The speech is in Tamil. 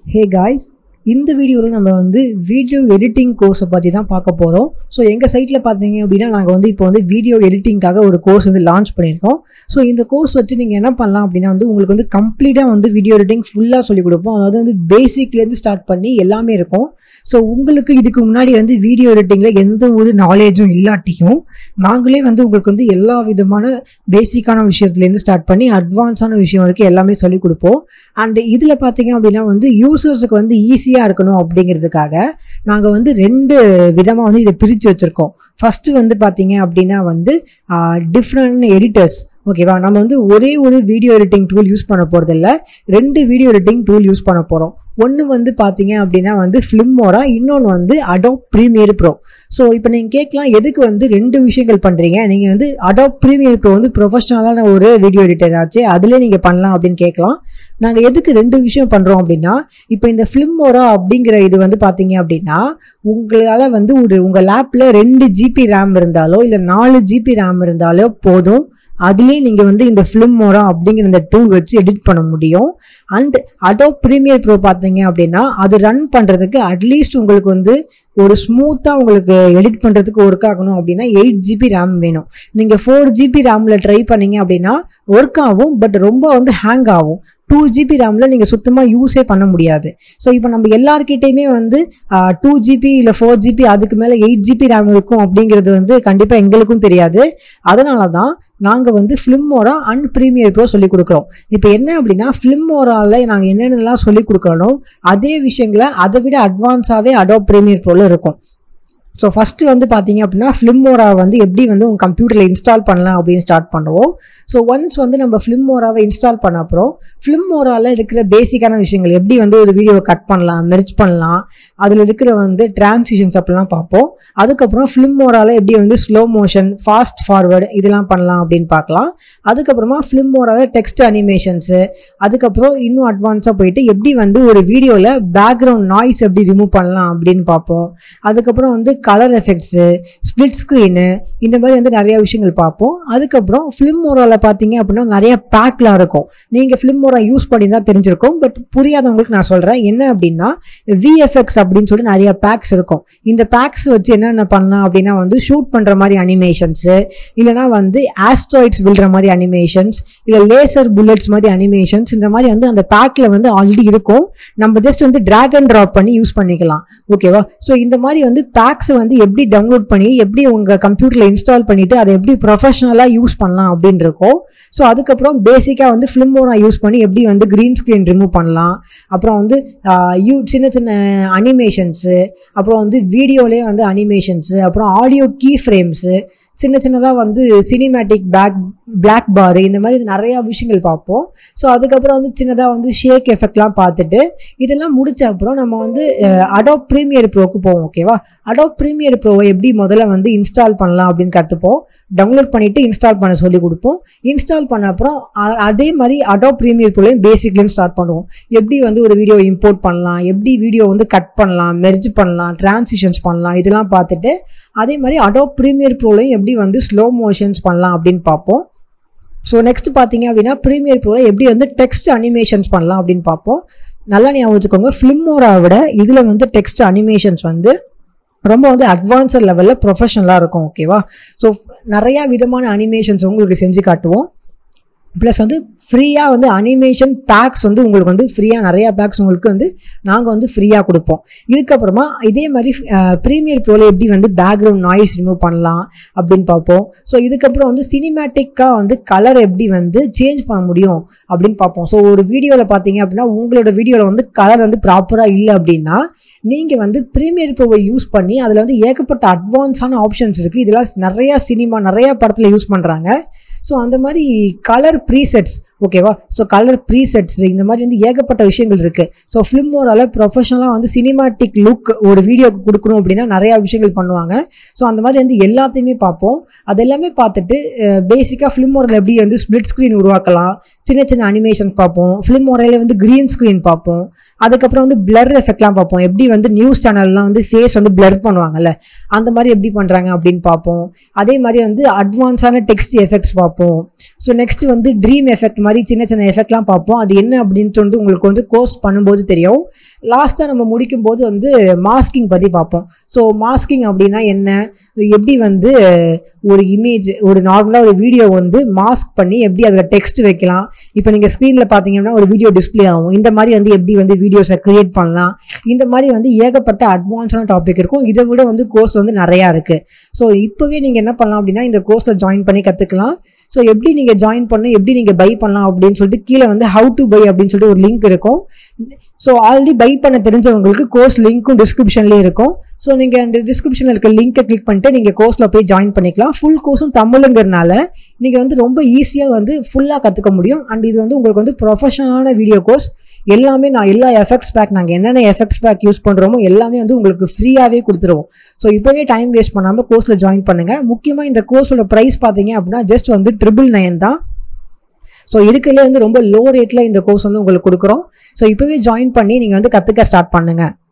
ஹே காய்ஸ் இந்த வீடியோவில் நம்ம வந்து வீடியோ எடிட்டிங் கோர்ஸை பற்றி தான் பார்க்க போகிறோம் ஸோ எங்கள் சைட்டில் பார்த்தீங்க அப்படின்னா நாங்கள் வந்து இப்போ வந்து வீடியோ எடிட்டிங்காக ஒரு கோர்ஸ் வந்து லான்ச் பண்ணியிருக்கோம் ஸோ இந்த கோர்ஸ் வச்சு நீங்கள் என்ன பண்ணலாம் அப்படின்னா வந்து உங்களுக்கு வந்து கம்ப்ளீட்டாக வந்து வீடியோ எடிட்டிங் ஃபுல்லாக சொல்லிக் கொடுப்போம் அதாவது வந்து பேசிக்லேருந்து ஸ்டார்ட் பண்ணி எல்லாமே இருக்கும் ஸோ உங்களுக்கு இதுக்கு முன்னாடி வந்து வீடியோ எடிட்டிங்கில் எந்த ஒரு நாலேஜும் இல்லாட்டியும் நாங்களே வந்து உங்களுக்கு வந்து எல்லா விதமான பேசிக்கான விஷயத்துலேருந்து ஸ்டார்ட் பண்ணி அட்வான்ஸான விஷயம் வரைக்கும் எல்லாமே சொல்லிக் கொடுப்போம் அண்ட் இதில் பார்த்தீங்க அப்படின்னா வந்து யூசர்ஸுக்கு வந்து ஈஸியாக இருக்கணும் அப்படிங்கிறதுக்காக நாங்கள் வந்து ரெண்டு விதமாக வந்து இதை பிரித்து வச்சுருக்கோம் ஃபஸ்ட்டு வந்து பார்த்தீங்க அப்படின்னா வந்து டிஃப்ரெண்ட் எடிட்டர்ஸ் ஓகேவா நம்ம வந்து ஒரே ஒரு வீடியோ எடிட்டிங் டூல் யூஸ் பண்ண போகிறதில்ல ரெண்டு வீடியோ எடிட்டிங் டூல் யூஸ் பண்ண போகிறோம் ஒன்று வந்து பார்த்தீங்க அப்படின்னா வந்து ஃபிலிமோரா இன்னொன்று வந்து அடோப் ப்ரீமியர் ப்ரோ ஸோ இப்போ நீங்கள் கேட்கலாம் எதுக்கு வந்து ரெண்டு விஷயங்கள் பண்ணுறீங்க நீங்கள் வந்து அடோப் ப்ரீமியர் ப்ரோ வந்து ப்ரொஃபஷனலான ஒரு வீடியோ எடிட்டர் ஆச்சு அதிலே நீங்கள் பண்ணலாம் அப்படின்னு கேட்கலாம் நாங்கள் எதுக்கு ரெண்டு விஷயம் பண்ணுறோம் அப்படின்னா இப்போ இந்த ஃபிலிமோரா அப்படிங்கிற இது வந்து பார்த்தீங்க அப்படின்னா உங்களால் வந்து ஒரு உங்கள் லேப்பில் ரெண்டு ஜிபி ரேம் இருந்தாலோ இல்லை நாலு ஜிபி ரேம் இருந்தாலோ போதும் அதுலேயே நீங்கள் வந்து இந்த ஃபிலிமோரா அப்படிங்கிற இந்த டூல் வச்சு எடிட் பண்ண முடியும் அண்ட் அடோப் ப்ரீமியர் ப்ரோ பார்த்தீங்க அப்படின்னா அது ரன் பண்ணுறதுக்கு அட்லீஸ்ட் உங்களுக்கு வந்து ஒரு ஸ்மூத்தாக உங்களுக்கு எடிட் பண்ணுறதுக்கு ஒர்க் ஆகணும் அப்படின்னா எயிட் ஜிபி ரேம் வேணும் நீங்கள் ஃபோர் ஜிபி ரேமில் ட்ரை பண்ணீங்க அப்படின்னா ஒர்க் ஆகும் பட் ரொம்ப வந்து ஹேங் ஆகும் டூ ஜிபி ரேமில் நீங்கள் சுத்தமாக யூஸே பண்ண முடியாது ஸோ இப்போ நம்ம எல்லாருக்கிட்டையுமே வந்து டூ ஜிபி இல்லை ஃபோர் ஜிபி அதுக்கு மேலே எயிட் ஜிபி ரேம் இருக்கும் அப்படிங்கிறது வந்து கண்டிப்பாக எங்களுக்கும் தெரியாது அதனால தான் நாங்கள் வந்து ஃபிலிமோரா அண்ட் ப்ரீமியர் ப்ரோ சொல்லிக் கொடுக்குறோம் இப்போ என்ன அப்படின்னா ஃபிலிமோராவில் நாங்கள் என்னென்னலாம் சொல்லிக் கொடுக்குறோம் அதே விஷயங்களை அதை விட அட்வான்ஸாகவே அடோப் ப்ரீமியர் ப்ரோவில் இருக்கும் ஸோ ஃபஸ்ட்டு வந்து பார்த்தீங்க அப்படின்னா ஃபிலிமோரா வந்து எப்படி வந்து உங்கள் கம்ப்யூட்டரில் இன்ஸ்டால் பண்ணலாம் அப்படின்னு ஸ்டார்ட் பண்ணுவோம் ஸோ ஒன்ஸ் வந்து நம்ம ஃபிலிமோராவை இன்ஸ்டால் பண்ண அப்புறம் ஃபிலிமோராவில் இருக்கிற பேசிக்கான விஷயங்கள் எப்படி வந்து ஒரு வீடியோவை கட் பண்ணலாம் மெர்ச் பண்ணலாம் அதில் இருக்கிற வந்து டிரான்சிஷன்ஸ் அப்படிலாம் பார்ப்போம் அதுக்கப்புறம் ஃபிலிமோராவில் எப்படி வந்து ஸ்லோ மோஷன் ஃபாஸ்ட் ஃபார்வர்டு இதெல்லாம் பண்ணலாம் அப்படின்னு பார்க்கலாம் அதுக்கப்புறமா ஃபிலிமோராவில் டெக்ஸ்ட் அனிமேஷன்ஸு அதுக்கப்புறம் இன்னும் அட்வான்ஸாக போயிட்டு எப்படி வந்து ஒரு வீடியோவில் பேக்ரவுண்ட் நாய்ஸ் எப்படி ரிமூவ் பண்ணலாம் அப்படின்னு பார்ப்போம் அதுக்கப்புறம் வந்து கலர் எஃபெக்ட்ஸு ஸ்பிளிட் ஸ்க்ரீனு இந்த மாதிரி வந்து நிறைய விஷயங்கள் பார்ப்போம் அதுக்கப்புறம் ஃபிலிம் மோராவில் பார்த்தீங்க அப்படின்னா நிறைய பேக்லாம் இருக்கும் நீங்கள் ஃபிலிம் மோரா யூஸ் பண்ணி தான் தெரிஞ்சிருக்கும் பட் புரியாதவங்களுக்கு நான் சொல்கிறேன் என்ன அப்படின்னா விஎஃப்எக்ஸ் அப்படின்னு சொல்லி நிறைய பேக்ஸ் இருக்கும் இந்த பேக்ஸ் வச்சு என்னென்ன பண்ணலாம் அப்படின்னா வந்து ஷூட் பண்ணுற மாதிரி அனிமேஷன்ஸு இல்லைனா வந்து ஆஸ்ட்ராய்ட்ஸ் விழுற மாதிரி அனிமேஷன்ஸ் இல்லை லேசர் புல்லட்ஸ் மாதிரி அனிமேஷன்ஸ் இந்த மாதிரி வந்து அந்த பேக்கில் வந்து ஆல்ரெடி இருக்கும் நம்ம ஜஸ்ட் வந்து ட்ராக் அண்ட் ட்ராப் பண்ணி யூஸ் பண்ணிக்கலாம் ஓகேவா ஸோ இந்த மாதிரி வந்து பேக்ஸை வந்து எப்படி டவுன்லோட் பண்ணி எப்படி உங்கள் கம்ப்யூட்டரில் இன்ஸ்டால் பண்ணிவிட்டு அதை எப்படி ப்ரொஃபஷனலாக யூஸ் பண்ணலாம் அப்படின்னு இருக்கும் ஸோ அதுக்கப்புறம் பேசிக்காக வந்து ஃபிலிமோனா யூஸ் பண்ணி எப்படி வந்து க்ரீன் ஸ்க்ரீன் ரிமூவ் பண்ணலாம் அப்புறம் வந்து யூ சின்ன சின்ன அனிமேஷன்ஸு அப்புறம் வந்து வீடியோலேயே வந்து அனிமேஷன்ஸு அப்புறம் ஆடியோ கீ ஃப்ரேம்ஸு சின்ன சின்னதாக வந்து சினிமேட்டிக் பேக் பிளாக் பாரு இந்த மாதிரி நிறையா விஷயங்கள் பார்ப்போம் ஸோ அதுக்கப்புறம் வந்து சின்னதாக வந்து ஷேக் எஃபெக்ட்லாம் பார்த்துட்டு இதெல்லாம் முடிச்ச அப்புறம் நம்ம வந்து அடோப் ப்ரீமியர் ப்ரோக்கு போவோம் ஓகேவா அடோப் ப்ரீமியர் ப்ரோவை எப்படி முதல்ல வந்து இன்ஸ்டால் பண்ணலாம் அப்படின்னு கற்றுப்போம் டவுன்லோட் பண்ணிவிட்டு இன்ஸ்டால் பண்ண சொல்லி கொடுப்போம் இன்ஸ்டால் பண்ண அப்புறம் அதே மாதிரி அடோப் ப்ரீமியர் ப்ரோலையும் பேசிக்லேருந்து ஸ்டார்ட் பண்ணுவோம் எப்படி வந்து ஒரு வீடியோ இம்போர்ட் பண்ணலாம் எப்படி வீடியோ வந்து கட் பண்ணலாம் மெர்ஜ் பண்ணலாம் டிரான்சிஷன்ஸ் பண்ணலாம் இதெல்லாம் பார்த்துட்டு அதே மாதிரி அடோப் ப்ரீமியர் ப்ரோலையும் எப்படி வந்து ஸ்லோ மோஷன்ஸ் பண்ணலாம் அப்படின்னு பார்ப்போம் ஸோ நெக்ஸ்ட் பார்த்தீங்க அப்படின்னா ப்ரீமியர் ப்ரோவில் எப்படி வந்து டெக்ஸ்ட் அனிமேஷன்ஸ் பண்ணலாம் அப்படின்னு பார்ப்போம் நல்லா ஞாபகம் வச்சுக்கோங்க ஃபிலிமோரா விட இதில் வந்து டெக்ஸ்ட் அனிமேஷன்ஸ் வந்து ரொம்ப வந்து அட்வான்ஸர் லெவலில் ப்ரொஃபஷனலாக இருக்கும் ஓகேவா ஸோ நிறையா விதமான அனிமேஷன்ஸ் உங்களுக்கு செஞ்சு காட்டுவோம் ப்ளஸ் வந்து ஃப்ரீயாக வந்து அனிமேஷன் பேக்ஸ் வந்து உங்களுக்கு வந்து ஃப்ரீயாக நிறையா பேக்ஸ் உங்களுக்கு வந்து நாங்கள் வந்து ஃப்ரீயாக கொடுப்போம் இதுக்கப்புறமா இதே மாதிரி ப்ரீமியர் ப்ரோவில் எப்படி வந்து பேக்ரவுண்ட் நாய்ஸ் ரிமூவ் பண்ணலாம் அப்படின்னு பார்ப்போம் ஸோ இதுக்கப்புறம் வந்து சினிமேட்டிக்காக வந்து கலர் எப்படி வந்து சேஞ்ச் பண்ண முடியும் அப்படின்னு பார்ப்போம் ஸோ ஒரு வீடியோவில் பார்த்தீங்க அப்படின்னா உங்களோட வீடியோவில் வந்து கலர் வந்து ப்ராப்பராக இல்லை அப்படின்னா நீங்கள் வந்து ப்ரீமியர் ப்ரோவை யூஸ் பண்ணி அதில் வந்து ஏகப்பட்ட அட்வான்ஸான ஆப்ஷன்ஸ் இருக்குது இதெல்லாம் நிறையா சினிமா நிறையா படத்தில் யூஸ் பண்ணுறாங்க ஸோ அந்த மாதிரி கலர் ப்ரீசெட்ஸ் ஓகேவா ஸோ கலர் ப்ரீசெட்ஸ் இந்த மாதிரி வந்து ஏகப்பட்ட விஷயங்கள் இருக்குது ஸோ ஃபிலிமோரால் ப்ரொஃபஷனலாக வந்து சினிமாட்டிக் லுக் ஒரு வீடியோக்கு கொடுக்கணும் அப்படின்னா நிறையா விஷயங்கள் பண்ணுவாங்க ஸோ அந்த மாதிரி வந்து எல்லாத்தையுமே பார்ப்போம் அது எல்லாமே பார்த்துட்டு பேசிக்காக ஃபிலிமோரில் எப்படி வந்து ஸ்ப்ளிட் ஸ்க்ரீன் உருவாக்கலாம் சின்ன சின்ன அனிமேஷன் பார்ப்போம் ஃபிலிமோரையில் வந்து க்ரீன் ஸ்க்ரீன் பார்ப்போம் அதுக்கப்புறம் வந்து பிளர் எஃபெக்ட்லாம் பார்ப்போம் எப்படி வந்து நியூஸ் சேனல்லாம் வந்து ஃபேஸ் வந்து பிளர் பண்ணுவாங்கல்ல அந்த மாதிரி எப்படி பண்ணுறாங்க அப்படின்னு பார்ப்போம் அதே மாதிரி வந்து அட்வான்ஸான டெக்ஸ்ட் எஃபெக்ட்ஸ் பார்ப்போம் ஸோ நெக்ஸ்ட் வந்து ட்ரீம் எஃபெக்ட் மாதிரி சின்ன சின்ன எஃபெக்ட்லாம் பார்ப்போம் அது என்ன அப்படின்னு சொல்லிட்டு உங்களுக்கு வந்து கோர்ஸ் பண்ணும்போது தெரியும் லாஸ்ட்டாக நம்ம முடிக்கும் போது வந்து மாஸ்கிங் பற்றி பார்ப்போம் ஸோ மாஸ்கிங் அப்படின்னா என்ன எப்படி வந்து ஒரு இமேஜ் ஒரு நார்மலாக ஒரு வீடியோ வந்து மாஸ்க் பண்ணி எப்படி அதில் டெக்ஸ்ட் வைக்கலாம் இப்போ நீங்கள் ஸ்க்ரீனில் பார்த்தீங்கன்னா ஒரு வீடியோ டிஸ்ப்ளே ஆகும் இந்த மாதிரி வந்து எப்படி வந்து வீடியோஸை கிரியேட் பண்ணலாம் இந்த மாதிரி வந்து ஏகப்பட்ட அட்வான்ஸான டாபிக் இருக்கும் இதை விட வந்து கோர்ஸ் வந்து நிறையா இருக்குது ஸோ இப்போவே நீங்கள் என்ன பண்ணலாம் அப்படின்னா இந்த கோர்ஸில் ஜாயின் பண்ணி கற்றுக்கலாம் ஸோ எப்படி நீங்கள் ஜாயின் பண்ண எப்படி நீங்கள் பை பண்ணலாம் அப்படின்னு சொல்லிட்டு கீழே வந்து ஹவு டு பை அப்படின்னு சொல்லிட்டு ஒரு லிங்க் இருக்கும் ஸோ ஆல்ரெடி பை பண்ண தெரிஞ்சவங்களுக்கு கோர்ஸ் லிங்க்கும் டிஸ்கிரிப்ஷன்லேயே இருக்கும் ஸோ நீங்கள் அந்த டிஸ்கிரிப்ஷனில் இருக்க லிங்கை கிளிக் பண்ணிட்டு நீங்கள் கோர்ஸில் போய் ஜாயின் பண்ணிக்கலாம் ஃபுல் கோர்ஸும் தமிழுங்கிறனால நீங்கள் வந்து ரொம்ப ஈஸியாக வந்து ஃபுல்லாக கற்றுக்க முடியும் அண்ட் இது வந்து உங்களுக்கு வந்து ப்ரொஃபஷனலான வீடியோ கோர்ஸ் எல்லாமே நான் எல்லா எஃபெக்ட்ஸ் பேக் நாங்கள் என்னென்ன எஃபெக்ட்ஸ் பேக் யூஸ் பண்ணுறோமோ எல்லாமே வந்து உங்களுக்கு ஃப்ரீயாகவே கொடுத்துருவோம் ஸோ இப்போவே டைம் வேஸ்ட் பண்ணாமல் கோர்ஸில் ஜாயின் பண்ணுங்கள் முக்கியமாக இந்த கோர்ஸோட ப்ரைஸ் பார்த்தீங்க அப்படின்னா ஜஸ்ட் வந்து ட்ரிபிள் நைன் தான் ஸோ இருக்கிறதுலே வந்து ரொம்ப லோ ரேட்டில் இந்த கோர்ஸ் வந்து உங்களுக்கு கொடுக்குறோம் ஸோ இப்போவே ஜாயின் பண்ணி நீங்கள் வந்து கற்றுக்க ஸ்டார்ட் பண்ணுங்கள்